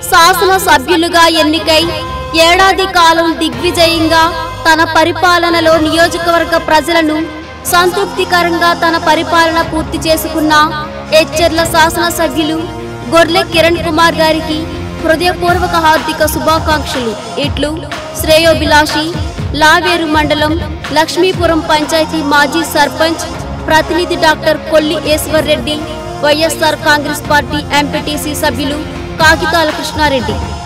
శాసన సభ్యులుగా ఎన్నికై ఏడాది కాలం దిగ్విజయంగా తన పరిపాలనలో నియోజకవర్గ ప్రజలను సంతృప్తికరంగా తన పరిపాలన పూర్తి చేసుకున్న హెచ్చెర్ల శాసనసభ్యులు గొర్లె కిరణ్ కుమార్ గారికి హృదయపూర్వక హార్దిక శుభాకాంక్షలు ఇట్లు శ్రేయోభిలాషి లావేరు మండలం లక్ష్మీపురం పంచాయతీ మాజీ సర్పంచ్ ప్రతినిధి doctor Kolli Eshwar Reddy YSR Congress party MPTC సభ్యులు కాగితాల కృష్ణారెడ్డి